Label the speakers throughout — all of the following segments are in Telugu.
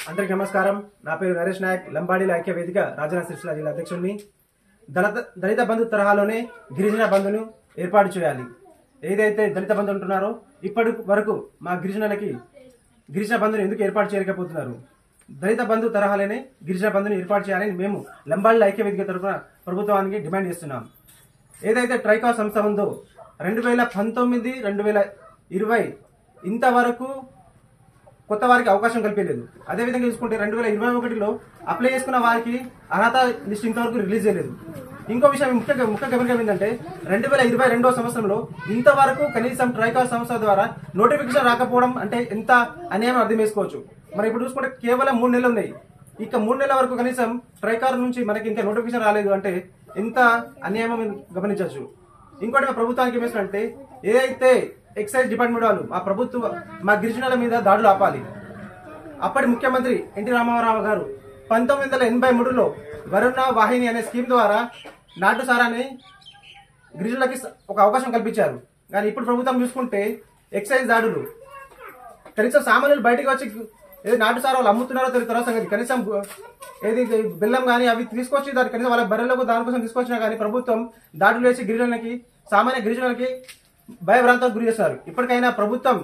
Speaker 1: అందరికి నమస్కారం నా పేరు నరేష్ నాయక్ లంబాడీల ఐక్య వేదిక రాజన్న సిరిసిల్ల జిల్లా అధ్యక్షుడిని దళిత దళిత బంధు తరహాలోనే గిరిజన బంధును ఏర్పాటు చేయాలి ఏదైతే దళిత బంధు ఉంటున్నారో ఇప్పటి వరకు మా గిరిజనులకి గిరిజన బంధుని ఎందుకు ఏర్పాటు చేయలేకపోతున్నారు దళిత బంధు తరహాలోనే గిరిజన బంధుని ఏర్పాటు చేయాలని మేము లంబాడీల ఐక్య వేదిక తరఫున ప్రభుత్వానికి డిమాండ్ చేస్తున్నాం ఏదైతే ట్రైకా సంస్థ ఉందో రెండు వేల పంతొమ్మిది రెండు వేల ఇరవై ఇంతవరకు కొత్త వారికి అవకాశం కల్పించలేదు అదేవిధంగా చూసుకుంటే రెండు వేల ఇరవై ఒకటిలో అప్లై చేసుకున్న వారికి అర్హత లిస్ట్ ఇంతవరకు రిలీజ్ చేయలేదు ఇంకో విషయం ముఖ్య ముఖ్య గమనిక ఏంటంటే రెండు వేల ఇరవై రెండవ సంవత్సరంలో ఇంతవరకు కనీసం ట్రైకాల్ సంస్థ ద్వారా నోటిఫికేషన్ రాకపోవడం అంటే ఎంత అన్యాయం అర్థం చేసుకోవచ్చు మరి ఇప్పుడు చూసుకుంటే కేవలం మూడు నెలలు ఉన్నాయి ఇక మూడు నెలల వరకు కనీసం ట్రైకార్ నుంచి మనకి ఇంకా నోటిఫికేషన్ రాలేదు అంటే ఎంత అన్యాయం గమనించవచ్చు ఇంకోటి మా ప్రభుత్వానికి ఏమేసినంటే ఏదైతే ఎక్సైజ్ డిపార్ట్మెంట్ వాళ్ళు మా ప్రభుత్వ మా గిరిజనుల మీద దాడులు ఆపాలి అప్పటి ముఖ్యమంత్రి ఎన్టీ రామారావు గారు పంతొమ్మిది వందల ఎనభై మూడులో వరుణ వాహిని అనే స్కీమ్ ద్వారా నాటు సారాన్ని గిరిజనులకి స- ఒక అవకాశం కల్పించారు కానీ ఇప్పుడు ప్రభుత్వం చూసుకుంటే ఎక్సైజ్ దాడులు కనీసం సామాన్యులు బయటకు వచ్చి ఏది నాటు సారా వాళ్ళు అమ్ముతున్నారో తెలియదు తర్వాత సంగతి కనీసం గు- ఏది ఇది బెల్లం కానీ అవి తీసుకొచ్చి దాని కనీసం వాళ్ళ బర్రెలకు దానికోసం తీసుకొచ్చినా కానీ ప్రభుత్వం దాడులు వేసి గిరిజనులకి సామాన్య గిరిజనులకి భయభ్రాంతాలకు గురి చేస్తారు ఇప్పటికైనా ప్రభుత్వం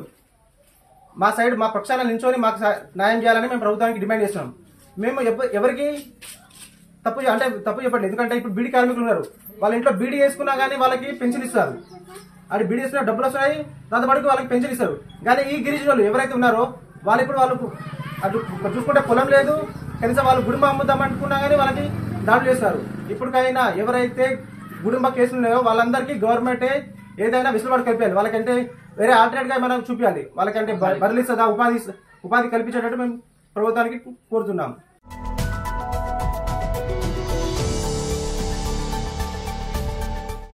Speaker 1: మా సైడ్ మా పక్షాన నించొని మాకు సా- న్యాయం చేయాలని మేము ప్రభుత్వానికి డిమాండ్ చేస్తున్నాం మేము ఎవ- ఎవరికి తప్పు చే- అంటే తప్పు చెప్పండి ఎందుకంటే ఇప్పుడు బీడీ కార్మికులు ఉన్నారు వాళ్ళ ఇంట్లో బీడీ వేసుకున్నా కానీ వాళ్ళకి పెన్షన్ ఇస్తారు అది బీడీ వేసుకున్న డబ్బులు వస్తున్నాయి దాంతో పాటు వాళ్ళకి పెన్షన్ ఇస్తారు కానీ ఈ గిరిజనులు ఎవరైతే ఉన్నారో వాళ్ళు ఇప్పుడు వాళ్ళకు అటు చూసుకుంటే పొలం లేదు కనీసం వాళ్ళు గుడుంబ అమ్ముదాం అనుకున్నా కానీ వాళ్ళకి దాడులు చేస్తారు ఇప్పటికైనా ఎవరైతే గుడుంబ కేసులు ఉన్నాయో వాళ్ళందరికీ గవర్నమెంటే ఏదైనా వెసులుబాటు కల్పించాలి వాళ్ళకంటే వేరే ఆల్టర్నేట్ గా మనం చూపించాలి వాళ్ళకంటే బ- బదిలీ సదా ఉపాధి ఉపాధి కల్పించేటట్టు మేము ప్రభుత్వానికి కోరుతున్నాం